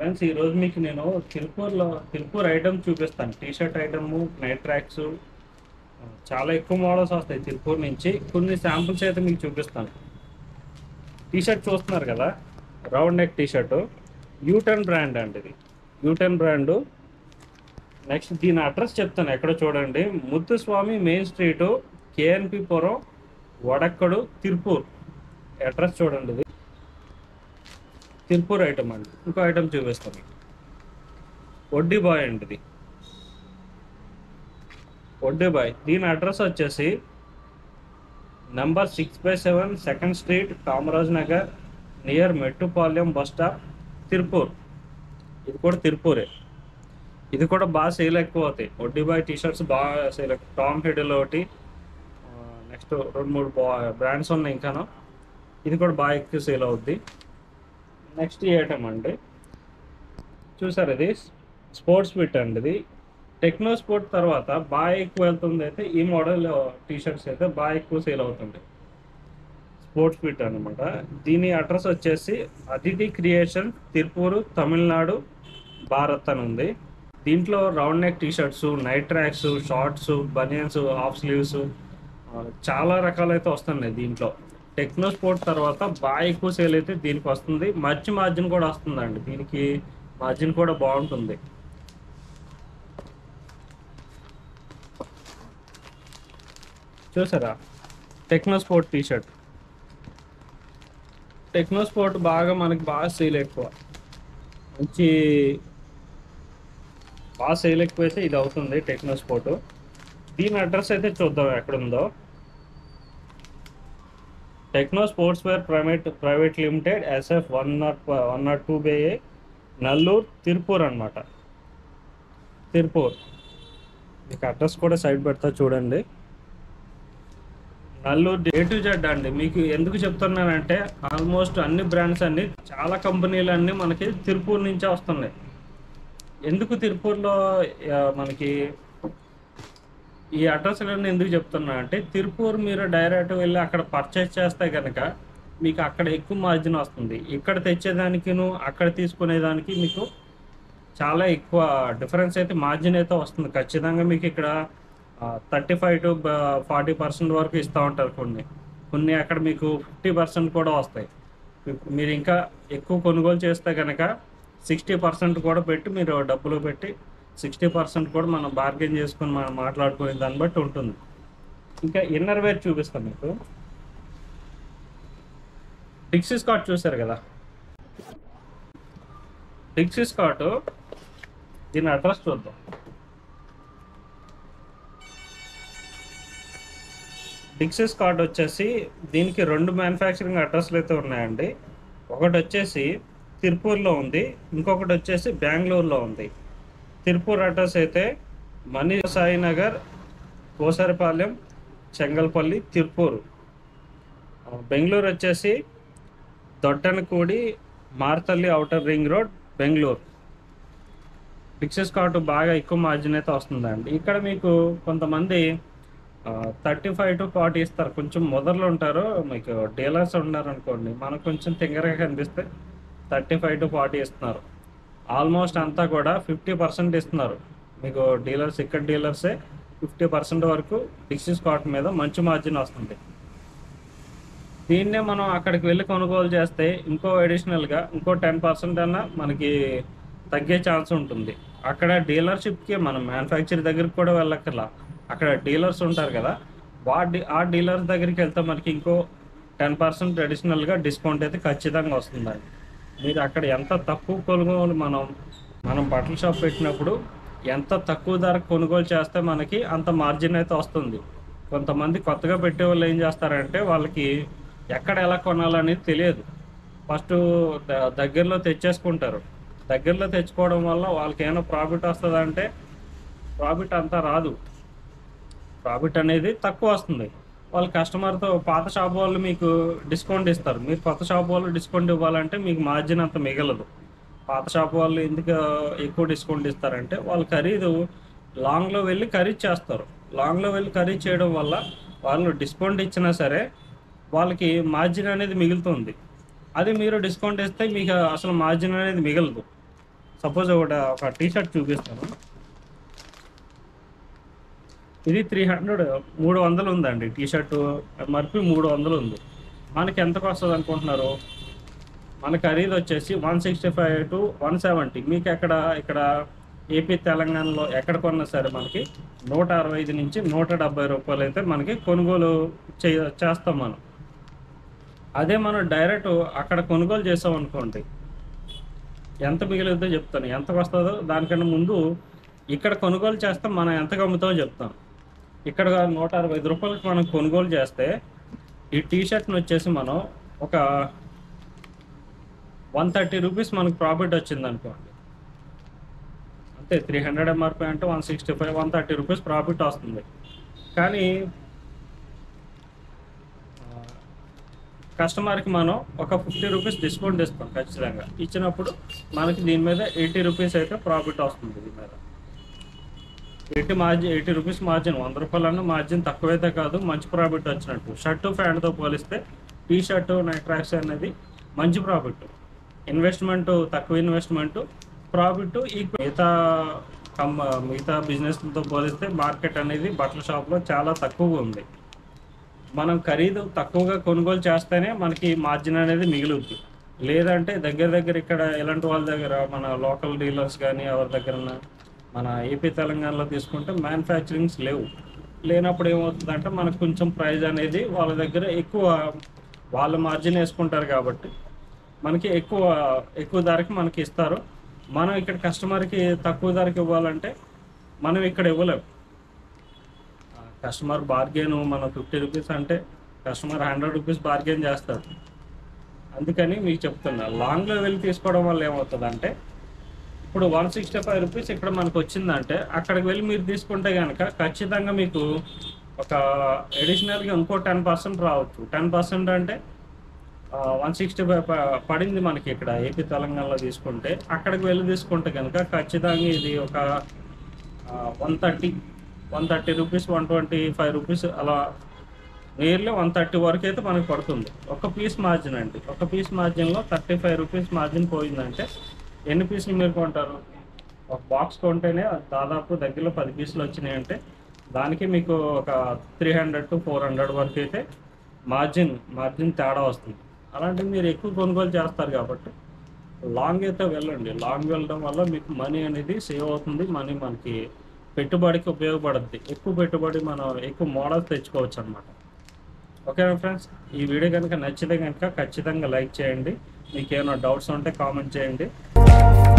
Friends ఈ రోజు మీకు నేను తిరుపూర్లో తిరుపూర్ ఐటమ్ చూపిస్తాను T shirt item night tracks చాలా ఎక్కువ మోడల్స్ వస్తాయి తిరుపూర్ నుంచి కొన్ని శాంపుల్స్ అయితే మీకు చూపిస్తాను టీ షర్ట్ చూస్తున్నారు కదా round neck T shirt U turn brand అండి ఇది యూటర్న్ బ్రాండ్ నెక్స్ట్ దీని అడ్రస్ చెప్తాను ఎక్కడో చూడండి Muthuswamy main street KNP Puram Vadakkadu Tirupur address చూడండి ఇది తిరుపూర్ ఐటమ్ అండి ఇంకో ఐటమ్ చూపిస్తాను మీకు. వడ్డీ బాయ్ అండి ఇది వడ్డీ బాయ్ దీని అడ్రస్ వచ్చేసి number six by seven second street Kamaraj Nagar near Mettupalayam bus stop Tirupur ఇది కూడా తిరుపూరే ఇది కూడా బాగా సేల్ ఎక్కువ అవుతాయి వడ్డీ బాయ్ టీ షర్ట్స్ బాగా సేల్ ఎక్కువ టామ్ హెడ్లో ఒకటి నెక్స్ట్ రెండు మూడు బా బ్రాండ్స్ ఉన్నాయి ఇంకాను ఇది కూడా బాగా ఎక్కువ సేల్ అవుద్ది నెక్స్ట్ ఈ ఐటమ్ అండి చూసారు ఇది స్పోర్ట్స్ ఫిట్ అండి ఇది టెక్నో స్పోర్ట్ తర్వాత బాగా ఎక్కువ వెళ్తుంది అయితే ఈ మోడల్ టీ షర్ట్స్ అయితే బాగా ఎక్కువ సేల్ అవుతుంది స్పోర్ట్స్ ఫిట్ అనమాట దీని అడ్రస్ వచ్చేసి అదితి క్రియేషన్ తిరుపూరు తమిళనాడు భారత్ అని ఉంది దీంట్లో round neck T shirts night tracks shorts banians half sleeves చాలా రకాలైతే వస్తున్నాయి దీంట్లో టెక్నో స్పోర్ట్ తర్వాత బాగా ఎక్కువ సేల్ అయితే దీనికి వస్తుంది మంచి మార్జిన్ కూడా వస్తుందండి దీనికి మార్జిన్ కూడా బాగుంటుంది చూసారా Techno Sport T shirt Techno Sport బాగా మనకి బాగా సేల్ ఎక్కువ మంచి బాగా సేల్ ఎక్కువ అయితే ఇది అవుతుంది టెక్నో స్పోర్ట్ దీని అడ్రస్ అయితే చూద్దాం ఎక్కడుందో Techno Sports wear private private limited SF one not one not two B Nallur Tirupur అనమాట తిరుపూర్ మీకు అడ్రస్ కూడా సైడ్ పెడతా చూడండి నల్లూరు ఏ టు జెడ్ అండి మీకు ఎందుకు చెప్తున్నానంటే ఆల్మోస్ట్ అన్ని బ్రాండ్స్ అన్ని చాలా కంపెనీలు అన్ని మనకి తిరుపూర్ నుంచే వస్తున్నాయి ఎందుకు తిరుపూర్లో ఆ, మనకి ఈ అడ్రస్ నేను ఎందుకు చెప్తున్నా అంటే తిరుపూర్ మీరు డైరెక్ట్ వెళ్ళి అక్కడ పర్చేస్ చేస్తే కనుక మీకు అక్కడ ఎక్కువ మార్జిన్ వస్తుంది ఇక్కడ తెచ్చేదానికిను అక్కడ తీసుకునేదానికి మీకు చాలా ఎక్కువ డిఫరెన్స్ అయితే మార్జిన్ అయితే వస్తుంది ఖచ్చితంగా మీకు ఇక్కడ thirty five to forty percent వరకు ఇస్తూ ఉంటారు కొన్ని కొన్ని అక్కడ మీకు ఫిఫ్టీ పర్సెంట్ కూడా వస్తాయి మీ- మీరు ఇంకా ఎక్కువ కొనుగోలు చేస్తే కనుక సిక్స్టీ పర్సెంట్ కూడా పెట్టి మీరు డబ్బులు పెట్టి సిక్స్టీ పర్సెంట్ కూడా మనం బార్గెన్ చేసుకొని మనం మాట్లాడుకునే దాన్ని బట్టి ఉంటుంది ఇంకా ఇన్నర్ వేర్ చూపిస్తాను మీకు డిక్సీ స్కాట్ చూసారు కదా డిక్సీ స్కాట్ దీని అడ్రస్ చూద్దాం డిక్సెస్ కార్డ్ వచ్చేసి దీనికి రెండు మ్యానుఫ్యాక్చరింగ్ అడ్రస్లు అయితే ఉన్నాయండి ఒకటి వచ్చేసి తిరుపూర్లో ఉంది ఇంకొకటి వచ్చేసి బెంగళూరులో ఉంది తిరుపూర్ అడ్రస్ అయితే మనీ సాయి నగర్ కోసరపాలెం చెంగల్పల్లి తిరుపూరు ఆ, బెంగళూరు వచ్చేసి Dottanakudi Marathahalli outer ring road Bengaluru డిక్సెస్ కార్డు బాగా ఎక్కువ మార్జిన్ అయితే వస్తుందండి ఇక్కడ మీకు కొంతమంది థర్టీ ఫైవ్ టు ఫార్టీ ఇస్తారు కొంచెం మొదలు ఉంటారు మీకు డీలర్స్ ఉన్నారు అనుకోండి మనకు కొంచెం తింగరగా కనిపిస్తే థర్టీ ఫైవ్ టు ఫార్టీ ఇస్తున్నారు ఆల్మోస్ట్ అంతా కూడా ఫిఫ్టీ పర్సెంట్ ఇస్తున్నారు మీకు డీలర్స్ ఇక్కడ డీలర్సే ఫిఫ్టీ పర్సెంట్ వరకు డిక్సీ స్కాట్ మీద మంచి మార్జిన్ వస్తుంది దీన్నే మనం అక్కడికి వెళ్ళి కొనుగోలు చేస్తే ఇంకో అడిషనల్గా ఇంకో టెన్ పర్సెంట్ అన్నా మనకి తగ్గే ఛాన్స్ ఉంటుంది అక్కడ డీలర్షిప్కి మనం మ్యానుఫ్యాక్చర్ దగ్గరికి కూడా వెళ్ళక్కర్లా అక్కడ డీలర్స్ ఉంటారు కదా వా డీ- ఆ డీలర్స్ దగ్గరికి వెళ్తే మనకి ఇంకో టెన్ పర్సెంట్ అడిషనల్గా డిస్కౌంట్ అయితే ఖచ్చితంగా వస్తుందండి మీరు అక్కడ ఎంత తక్కువ కొనుగోలు మనం మనం బట్టల షాప్ పెట్టినప్పుడు ఎంత తక్కువ ధర కొనుగోలు చేస్తే మనకి అంత మార్జిన్ అయితే వస్తుంది కొంతమంది కొత్తగా పెట్టే వాళ్ళు ఏం చేస్తారంటే వాళ్ళకి ఎక్కడ ఎలా కొనాలనేది తెలియదు ఫస్ట్ ద- దగ్గరలో తెచ్చేసుకుంటారు దగ్గరలో తెచ్చుకోవడం వల్ల వాళ్ళకి ఏమైనా ప్రాఫిట్ వస్తుంది అంటే ప్రాఫిట్ అంతా రాదు ప్రాఫిట్ అనేది తక్కువ వస్తుంది వాళ్ళ కస్టమర్తో పాత షాప్ వాళ్ళు మీకు డిస్కౌంట్ ఇస్తారు మీరు కొత్త షాప్ వాళ్ళు డిస్కౌంట్ ఇవ్వాలంటే మీకు మార్జిన్ అంత మిగలదు పాత షాప్ వాళ్ళు ఎందుకు ఎక్కువ డిస్కౌంట్ ఇస్తారంటే వాళ్ళ ఖరీదు లాంగ్లో వెళ్ళి ఖరీదు చేస్తారు లాంగ్లో వెళ్ళి ఖరీదు చేయడం వల్ల వాళ్ళు డిస్కౌంట్ ఇచ్చినా సరే వాళ్ళకి మార్జిన్ అనేది మిగులుతుంది అది మీరు డిస్కౌంట్ ఇస్తే మీకు అసలు మార్జిన్ అనేది మిగలదు సపోజ్ ఒక ఒక టీ షర్ట్ చూపిస్తాను ఇది త్రీ హండ్రెడ్ మూడు వందలు ఉందండి టీ షర్టు ఎంఆర్పి మూడు వందలు ఉంది మనకి ఎంతకు వస్తుంది అనుకుంటున్నారు మన ఖరీదు వచ్చేసి one sixty five to one seventy మీకు ఎక్కడ ఇక్కడ ఏపీ తెలంగాణలో ఎక్కడ కొన్నా సరే మనకి నూట అరవై ఐదు నుంచి నూట డెబ్బై రూపాయలు అయితే మనకి కొనుగోలు చే చేస్తాం మనం అదే మనం డైరెక్ట్ అక్కడ కొనుగోలు చేసాం అనుకోండి ఎంత మిగిలిద్దో చెప్తాను ఎంతకు వస్తుందో దానికన్నా ముందు ఇక్కడ కొనుగోలు చేస్తాం మనం ఎంతకు అమ్ముతామో చెప్తాం ఇక్కడ నూట అరవై ఐదు రూపాయలకి మనం కొనుగోలు చేస్తే ఈ టీ షర్ట్ని వచ్చేసి మనం ఒక వన్ థర్టీ రూపీస్ మనకు ప్రాఫిట్ వచ్చింది అనుకోండి అంతే త్రీ హండ్రెడ్ ఎంఆర్పి అంటే one sixty five one thirty rupees profit వస్తుంది కానీ ఆ, కస్టమర్కి మనం ఒక ఫిఫ్టీ రూపీస్ డిస్కౌంట్ ఇస్తాం ఖచ్చితంగా ఇచ్చినప్పుడు మనకి దీని మీద ఎయిటీ రూపీస్ అయితే ప్రాఫిట్ వస్తుంది దీని మీద eighty margin eighty rupees margin వంద రూపాయలన్న మార్జిన్ తక్కువైతే కాదు మంచి ప్రాఫిట్ వచ్చినట్టు షర్టు ప్యాంట్తో పోలిస్తే టీ షర్టు నైట్ ట్రాక్స్ అనేది మంచి ప్రాఫిట్ ఇన్వెస్ట్మెంట్ తక్కువ ఇన్వెస్ట్మెంట్ ప్రాఫిట్ ఈక్వల్ మిగతా కమ్ మిగతా బిజినెస్తో పోలిస్తే మార్కెట్ అనేది బట్టల షాప్లో చాలా తక్కువగా ఉంది మనం ఖరీదు తక్కువగా కొనుగోలు చేస్తేనే మనకి మార్జిన్ అనేది మిగులుద్ది లేదంటే దగ్గర దగ్గర ఇక్కడ ఇలాంటి వాళ్ళ దగ్గర మన లోకల్ డీలర్స్ కానీ ఎవరి దగ్గర మన ఏపీ తెలంగాణలో తీసుకుంటే మ్యానుఫ్యాక్చరింగ్స్ లేవు లేనప్పుడు ఏమవుతుందంటే మనకు కొంచెం ప్రైస్ అనేది వాళ్ళ దగ్గర ఎక్కువ వాళ్ళ మార్జిన్ వేసుకుంటారు కాబట్టి మనకి ఎక్కువ ఎక్కువ ధరకి మనకి ఇస్తారు మనం ఇక్కడ కస్టమర్కి తక్కువ ధరకి ఇవ్వాలంటే మనం ఇక్కడ ఇవ్వలేము కస్టమర్ బార్గెన్ మనం ఫిఫ్టీ రూపీస్ అంటే కస్టమర్ హండ్రెడ్ రూపీస్ బార్గెన్ చేస్తారు అందుకని మీకు చెప్తున్నా లాంగ్లో వెళ్ళి తీసుకోవడం వల్ల ఏమవుతుందంటే ఇప్పుడు వన్ సిక్స్టీ ఫైవ్ రూపీస్ ఇక్కడ మనకు వచ్చిందంటే అక్కడికి వెళ్ళి మీరు తీసుకుంటే కనుక ఖచ్చితంగా మీకు ఒక అడిషనల్గా ఇంకో టెన్ పర్సెంట్ రావచ్చు టెన్ పర్సెంట్ అంటే వన్ సిక్స్టీ ఫైవ్ పడింది మనకి ఇక్కడ ఏపీ తెలంగాణలో తీసుకుంటే అక్కడికి వెళ్ళి తీసుకుంటే కనుక ఖచ్చితంగా ఇది ఒక one thirty one thirty rupees one twenty five rupees అలా నియర్లీ వన్ థర్టీ వరకు అయితే మనకు పడుతుంది ఒక పీస్ మార్జిన్ అండి ఒక పీస్ మార్జిన్లో థర్టీ ఫైవ్ రూపీస్ మార్జిన్ పోయిందంటే ఎన్ని పీసులు మీరు కొంటారు ఒక బాక్స్ కొంటేనే అది దాదాపు దగ్గరలో పది పీసులు వచ్చినాయి అంటే దానికి మీకు ఒక three hundred to four hundred వరకు అయితే మార్జిన్ మార్జిన్ తేడా వస్తుంది అలాంటివి మీరు ఎక్కువ కొనుగోలు చేస్తారు కాబట్టి లాంగ్ అయితే వెళ్ళండి లాంగ్ వెళ్ళడం వల్ల మీకు మనీ అనేది సేవ్ అవుతుంది మనీ మనకి పెట్టుబడికి ఉపయోగపడుద్ది ఎక్కువ పెట్టుబడి మనం ఎక్కువ మోడల్స్ తెచ్చుకోవచ్చు అనమాట ఓకేనా ఫ్రెండ్స్ ఈ వీడియో కనుక నచ్చితే కనుక ఖచ్చితంగా లైక్ చేయండి మీకు ఏమైనా డౌట్స్ ఉంటే కామెంట్ చేయండి